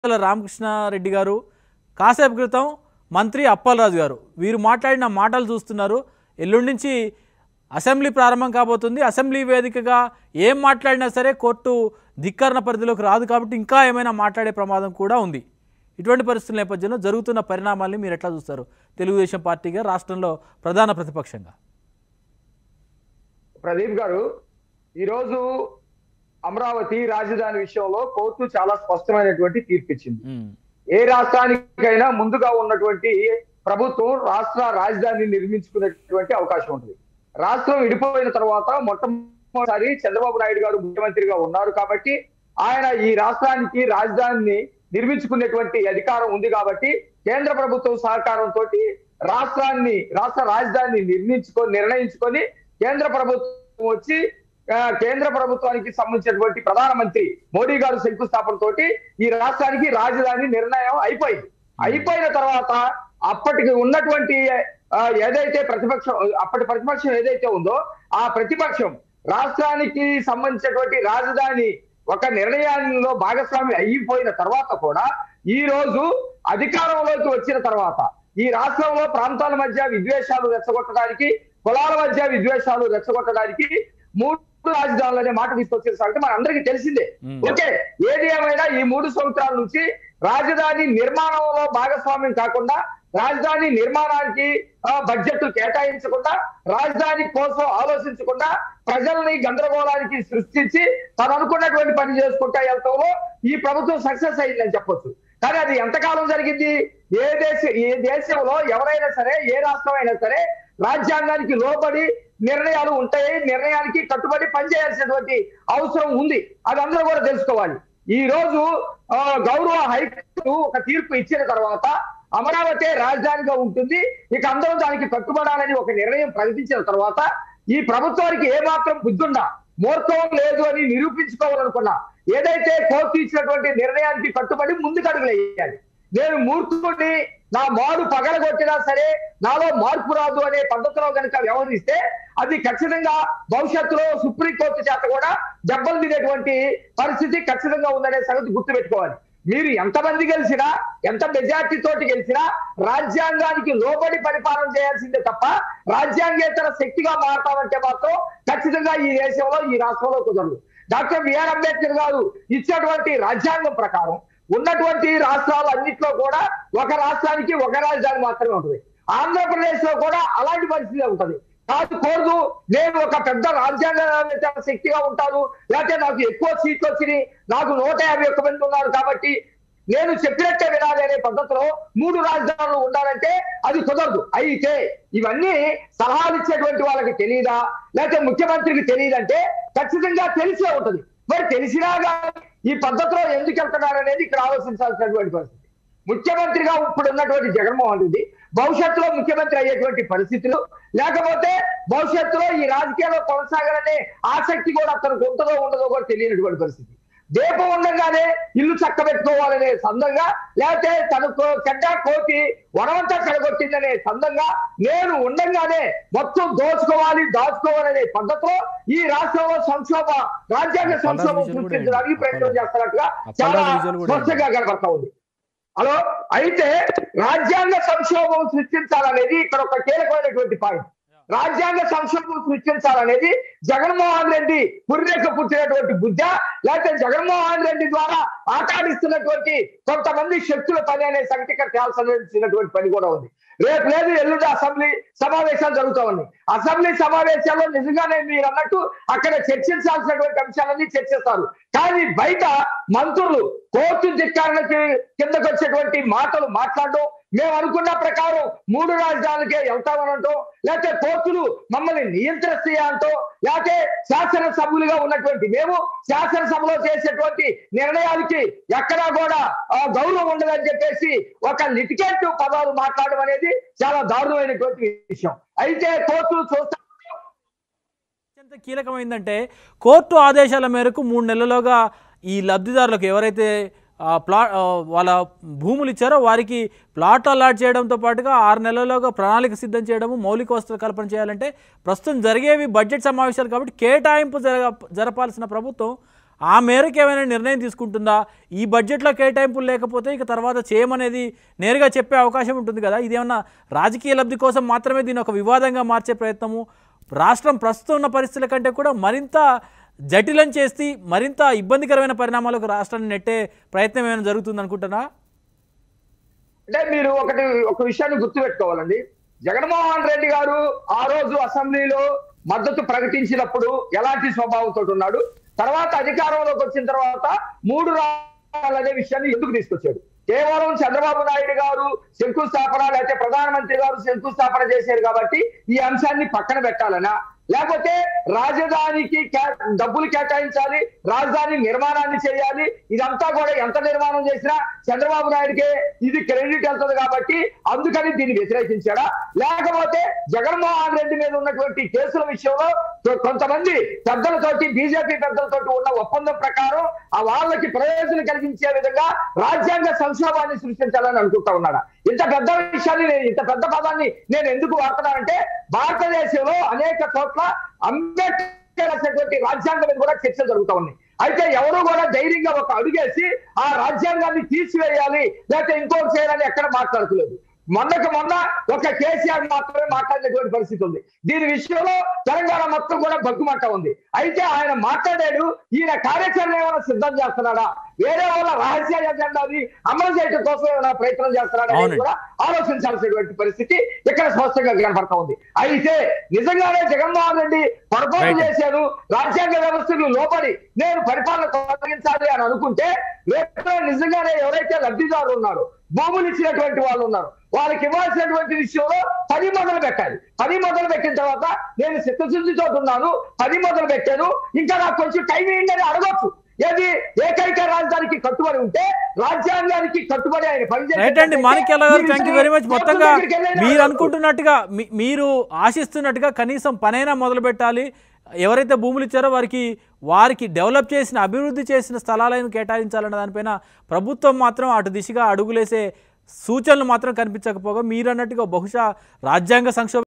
ఈటెల రామకృష్ణారెడ్డి గారు కాసేపు క్రితం మంత్రి అప్పలరాజు గారు వీరు మాట్లాడిన మాటలు చూస్తున్నారు ఎల్లుండి నుంచి అసెంబ్లీ ప్రారంభం కాబోతుంది అసెంబ్లీ వేదికగా ఏం మాట్లాడినా సరే కోర్టు ధిక్కరణ పరిధిలోకి రాదు కాబట్టి ఇంకా ఏమైనా మాట్లాడే ప్రమాదం కూడా ఉంది ఇటువంటి పరిస్థితుల నేపథ్యంలో జరుగుతున్న పరిణామాల్ని మీరు ఎట్లా చూస్తారు తెలుగుదేశం పార్టీగా రాష్ట్రంలో ప్రధాన ప్రతిపక్షంగా ప్రదీప్ గారు ఈరోజు అమరావతి రాజధాని విషయంలో కోర్టు చాలా స్పష్టమైనటువంటి తీర్పు ఇచ్చింది ఉమ్, ఏ రాష్ట్రానికైనా ముందుగా ఉన్నటువంటి ప్రభుత్వం రాష్ట్ర రాజధాని నిర్మించుకునేటువంటి అవకాశం ఉంటుంది రాష్ట్రం విడిపోయిన తర్వాత మొట్టమొదటిసారి చంద్రబాబు నాయుడు గారు ముఖ్యమంత్రిగా ఉన్నారు కాబట్టి ఆయన ఈ రాష్ట్రానికి రాజధానిని నిర్మించుకునేటువంటి అధికారం ఉంది కాబట్టి కేంద్ర ప్రభుత్వం సహకారంతో రాష్ట్రాన్ని రాష్ట్ర రాజధానిని నిర్మించుకొని నిర్ణయించుకొని కేంద్ర ప్రభుత్వం వచ్చి ఆ, కేంద్ర ప్రభుత్వానికి సంబంధించినటువంటి ప్రధానమంత్రి మోడీ గారు శంకుస్థాపన తోటి ఈ రాష్ట్రానికి రాజధాని నిర్ణయం అయిపోయింది అయిపోయిన తర్వాత అప్పటికి ఉన్నటువంటి ఆ, ఏదైతే ప్రతిపక్షం అప్పటి ప్రతిపక్షం ఏదైతే ఉందో ఆ ప్రతిపక్షం రాష్ట్రానికి సంబంధించినటువంటి రాజధాని ఒక నిర్ణయాల్లో భాగస్వామి అయిపోయిన తర్వాత కూడా ఈ రోజు అధికారంలోకి వచ్చిన తర్వాత ఈ రాష్ట్రంలో ప్రాంతాల మధ్య విద్వేషాలు రెచ్చగొట్టడానికి కులాల మధ్య విద్వేషాలు రెచ్చగొట్టడానికి మూడు రాజధానులు అనే మాట తీసుకొచ్చిన సంగతి మన అందరికీ తెలిసిందే మ్మ్. ఓకే ఏది ఏమైనా ఈ మూడు సంవత్సరాల నుంచి రాజధాని నిర్మాణంలో భాగస్వామ్యం కాకుండా రాజధాని నిర్మాణానికి ఆ, బడ్జెట్ కేటాయించకుండా రాజధాని కోసం ఆలోచించకుండా ప్రజల్ని గందరగోళానికి సృష్టించి తను అనుకున్నటువంటి పని చేసుకుంటా వెళ్తామో ఈ ప్రభుత్వం సక్సెస్ అయిందని చెప్పొచ్చు కానీ అది ఎంతకాలం జరిగింది ఏ దేశ ఏ దేశంలో ఎవరైనా సరే ఏ రాష్ట్రం అయినా సరే రాజ్యాంగానికి లోబడి నిర్ణయాలు ఉంటాయి నిర్ణయానికి కట్టుబడి పనిచేయాల్సినటువంటి అవసరం ఉంది అది అందరూ కూడా తెలుసుకోవాలి ఈ రోజు ఆ, గౌరవ హైకోర్టు ఒక తీర్పు ఇచ్చిన తర్వాత అమరావతి రాజధానిగా ఉంటుంది ఇక అందరూ దానికి కట్టుబడాలని ఒక నిర్ణయం ప్రకటించిన తర్వాత ఈ ప్రభుత్వానికి ఏమాత్రం బుద్ధుండా మూర్ఖం లేదు అని నిరూపించుకోవాలనుకున్నా ఏదైతే కోర్టు ఇచ్చినటువంటి నిర్ణయానికి కట్టుబడి ముందుకు అడుగులు వేయాలి నేను మూర్ఖుడిని నా మాడు పగలగొట్టినా సరే నాలో మార్పు రాదు అనే పద్ధతిలో కనుక వ్యవహరిస్తే అది ఖచ్చితంగా భవిష్యత్తులో సుప్రీంకోర్టు చేత కూడా దెబ్బలు తినేటువంటి పరిస్థితి ఖచ్చితంగా ఉందనే సంగతి గుర్తుపెట్టుకోవాలి మీరు ఎంతమంది గెలిచినా ఎంత మెజార్టీ తోటి గెలిచినా రాజ్యాంగానికి లోబడి పరిపాలన చేయాల్సిందే తప్ప రాజ్యాంగేతర శక్తిగా మారతామంటే మాత్రం ఖచ్చితంగా ఈ దేశంలో ఈ రాష్ట్రంలో కుదరదు డాక్టర్ బిఆర్ అంబేద్కర్ గారు ఇచ్చినటువంటి రాజ్యాంగం ప్రకారం ఉన్నటువంటి రాష్ట్రాలన్నింటిలో కూడా ఒక రాష్ట్రానికి ఒక రాజధాని మాత్రమే ఉంటుంది ఆంధ్రప్రదేశ్ లో కూడా అలాంటి పరిస్థితి ఉంటుంది కాదు కోరదు నేను ఒక పెద్ద రాజ్యాంగ శక్తిగా ఉంటాను లేకపోతే నాకు ఎక్కువ సీట్లు వచ్చినాయి నాకు నూట యాభై ఒక్క మంది ఉన్నారు కాబట్టి నేను చెప్పినట్టే వినాలి అనే పద్ధతిలో మూడు రాజధానులు ఉండాలంటే అది కుదరదు అయితే ఇవన్నీ సలహాలు ఇచ్చేటువంటి వాళ్ళకి తెలియదా లేకపోతే ముఖ్యమంత్రికి తెలియదంటే ఖచ్చితంగా తెలిసే ఉంటది మరి తెలిసినా కానీ ఈ పద్ధతిలో ఎందుకు వెళ్తున్నారు అనేది ఇక్కడ ఆలోచించాల్సినటువంటి పరిస్థితి ముఖ్యమంత్రిగా ఇప్పుడు ఉన్నటువంటి జగన్మోహన్ రెడ్డి భవిష్యత్తులో ముఖ్యమంత్రి అయ్యేటువంటి పరిస్థితులు లేకపోతే భవిష్యత్తులో ఈ రాజకీయాల్లో కొనసాగాలనే ఆసక్తి కూడా అతనికి ఉంటుందో ఉండదో కూడా తెలియనటువంటి పరిస్థితి దీపం ఉండగానే ఇల్లు చక్కబెట్టుకోవాలనే సందంగా లేకపోతే తనకు చెడ్డ కోతి వనవంతా చెడగొట్టిందనే సందంగా నేను ఉండగానే మొత్తం దోచుకోవాలి దాచుకోవాలనే పద్ధతిలో ఈ రాష్ట్రంలో సంక్షోభ రాజ్యాంగ సంక్షోభం విజువల్ కూడా సృష్టించడానికి ప్రయత్నం చేస్తున్నట్టుగా చాలా అప్పలరాజు విజువల్ కూడా స్పష్టంగా కనబడతా ఉంది హలో అయితే రాజ్యాంగ సంక్షోభం సృష్టించాలనేది ఇక్కడ ఒక కీలకమైనటువంటి పాయింట్ రాజ్యాంగ సంక్షోభం సృష్టించాలనేది జగన్మోహన్ రెడ్డి పుర్రెక్క పుట్టినటువంటి బుద్ధ లేకపోతే జగన్మోహన్ రెడ్డి ద్వారా ఆటాడిస్తున్నటువంటి కొంతమంది శక్తుల పని అనే సంగతి ఇక్కడ తేల్చాల్సినటువంటి పని కూడా ఉంది రేపు లేదు ఎల్లుండి అసెంబ్లీ సమావేశాలు జరుగుతూ ఉన్నాయి అసెంబ్లీ సమావేశాల్లో నిజంగానే మీరు అన్నట్టు అక్కడ చర్చించాల్సినటువంటి అంశాలన్నీ చర్చిస్తారు కానీ బయట మంత్రులు కోర్టు ధిక్కారణకి కిందకు వచ్చేటువంటి మాటలు మాట్లాడడం మేము అనుకున్న ప్రకారం మూడు రాజధానులకే వెళ్తామనంటో లేకపోతే కోర్టులు మమ్మల్ని నియంత్రిస్తాయంటో లేకపోతే శాసనసభ్యులుగా ఉన్నటువంటి మేము శాసనసభలో చేసేటువంటి నిర్ణయాలకి ఎక్కడా కూడా ఆ, గౌరవం ఉండదని చెప్పేసి ఒక లిటికేట్ పదాలు మాట్లాడడం అనేది చాలా దారుణమైనటువంటి విషయం అయితే కోర్టులు చూస్తా అత్యంత కీలకమైందంటే కోర్టు ఆదేశాల మేరకు మూడు నెలలుగా ఈ లబ్ధిదారులకు ఎవరైతే ఆ, ప్లా ఆ, వాళ్ళ భూములు ఇచ్చారో వారికి ప్లాట్ అలాట్ చేయడంతో పాటుగా ఆరు నెలల్లోగా ప్రణాళిక సిద్ధం చేయడము మౌలిక వసతుల కల్పన చేయాలంటే ప్రస్తుతం జరిగేవి బడ్జెట్ సమావేశాలు కాబట్టి కేటాయింపు జరగ జరపాల్సిన ప్రభుత్వం ఆ మేరకు ఏమైనా నిర్ణయం తీసుకుంటుందా ఈ బడ్జెట్లో కేటాయింపులు లేకపోతే ఇక తర్వాత చేయమనేది నేరుగా చెప్పే అవకాశం ఉంటుంది కదా ఇదేమన్నా రాజకీయ లబ్ధి కోసం మాత్రమే దీన్ని ఒక వివాదంగా మార్చే ప్రయత్నము రాష్ట్రం ప్రస్తుతం ఉన్న పరిస్థితుల కంటే కూడా మరింత జటిలం చేసి మరింత ఇబ్బందికరమైన పరిణామాలకు రాష్ట్రాన్ని నెట్టే ప్రయత్నం ఏమైనా జరుగుతుంది అనుకుంటున్నా అంటే మీరు ఒకటి ఒక విషయాన్ని గుర్తుపెట్టుకోవాలండి జగన్మోహన్ రెడ్డి గారు ఆ రోజు అసెంబ్లీలో మద్దతు ప్రకటించినప్పుడు ఎలాంటి స్వభావంతో ఉన్నాడు తర్వాత అధికారంలోకి వచ్చిన తర్వాత మూడు రాష్ట్రాలు అనే విషయాన్ని ఎందుకు తీసుకొచ్చాడు కేవలం చంద్రబాబు నాయుడు గారు శంకుస్థాపన లేకపోతే ప్రధానమంత్రి గారు శంకుస్థాపన చేశారు కాబట్టి ఈ అంశాన్ని పక్కన పెట్టాలనా లేకపోతే రాజధానికి కే- డబ్బులు కేటాయించాలి రాజధాని నిర్మాణాన్ని చేయాలి ఇదంతా కూడా ఎంత నిర్మాణం చేసినా చంద్రబాబు నాయుడుకే ఇది క్రెడిట్ వెళ్తుంది కాబట్టి అందుకని దీన్ని వ్యతిరేకించాడా లేకపోతే జగన్మోహన్ రెడ్డి మీద ఉన్నటువంటి కేసుల విషయంలో కొ- కొంతమంది పెద్దలతోటి బీజేపీ పెద్దలతోటి ఉన్న ఒప్పందం ప్రకారం ఆ వాళ్ళకి ప్రయోజనం కలిగించే విధంగా రాజ్యాంగ సంక్షోభాన్ని సృష్టించాలని అనుకుంటా ఉన్నాడా ఇంత పెద్ద విషయాన్ని నేను ఇంత పెద్ద పదాన్ని నేను ఎందుకు వాడుతున్నానంటే భారతదేశంలో అనేక చోట్ల అంబేద్కర్ రాసినటువంటి రాజ్యాంగం మీద కూడా చర్చలు జరుగుతూ ఉన్నాయి అయితే ఎవరు కూడా ధైర్యంగా ఒక అడుగేసి ఆ రాజ్యాంగాన్ని తీసివేయాలి లేకపోతే ఇంకోటి చేయాలని ఎక్కడ మాట్లాడట్లేదు మొన్నకు మొన్న ఒక కేసీఆర్ మాత్రమే మాట్లాడినటువంటి పరిస్థితి ఉంది దీని విషయంలో తెలంగాణ మొత్తం కూడా బగ్గుమంట ఉంది అయితే ఆయన మాట్లాడాడు ఈయన కార్యాచరణ ఏమైనా సిద్ధం చేస్తున్నాడా వేరే వాళ్ళ రహస్య ఎజెండాని అమలు చేయడం కోసం ఏమైనా ప్రయత్నం చేస్తున్నాడా అనేది అవునండి. కూడా ఆలోచించాల్సినటువంటి పరిస్థితి ఇక్కడ స్పష్టంగా కనపడతా ఉంది అయితే నిజంగానే జగన్మోహన్ రెడ్డి పొరపాటు Right. చేశాను రాజ్యాంగ వ్యవస్థలు లోబడి నేను పరిపాలన కొనసాగించాలి అని అనుకుంటే రేపు నిజంగానే ఎవరైతే లబ్ధిదారులు ఉన్నారో భూములు ఇచ్చినటువంటి వాళ్ళు ఉన్నారు వాళ్ళకి ఇవ్వాల్సినటువంటి విషయంలో పని మొదలు పెట్టాలి పని మొదలు పెట్టిన తర్వాత నేను చిత్తశుద్ధితో ఉన్నాను పని మొదలు పెట్టాను ఇంకా నాకు కొంచెం టైం ఇవ్వండి అని అడగొచ్చు ఏది ఏకైక రాజధానికి కట్టుబడి ఉంటే రాజ్యాంగానికి కట్టుబడి ఆయన రైట్ అండి మాణిక్యాల గారు థ్యాంక్ యూ వెరీ మచ్ మొత్తంగా మీరు అనుకుంటున్నట్టుగా మీ- మీరు ఆశిస్తున్నట్టుగా కనీసం పనైనా మొదలు పెట్టాలి ఎవరైతే భూములు ఇచ్చారో వారికి వారికి డెవలప్ చేసిన అభివృద్ధి చేసిన స్థలాలను కేటాయించాలన్న దానిపైన ప్రభుత్వం మాత్రం అటు దిశగా అడుగులేసే సూచనలు మాత్రం కనిపించకపోగా మీరు అన్నట్టుగా బహుశా రాజ్యాంగ సంక్షోభ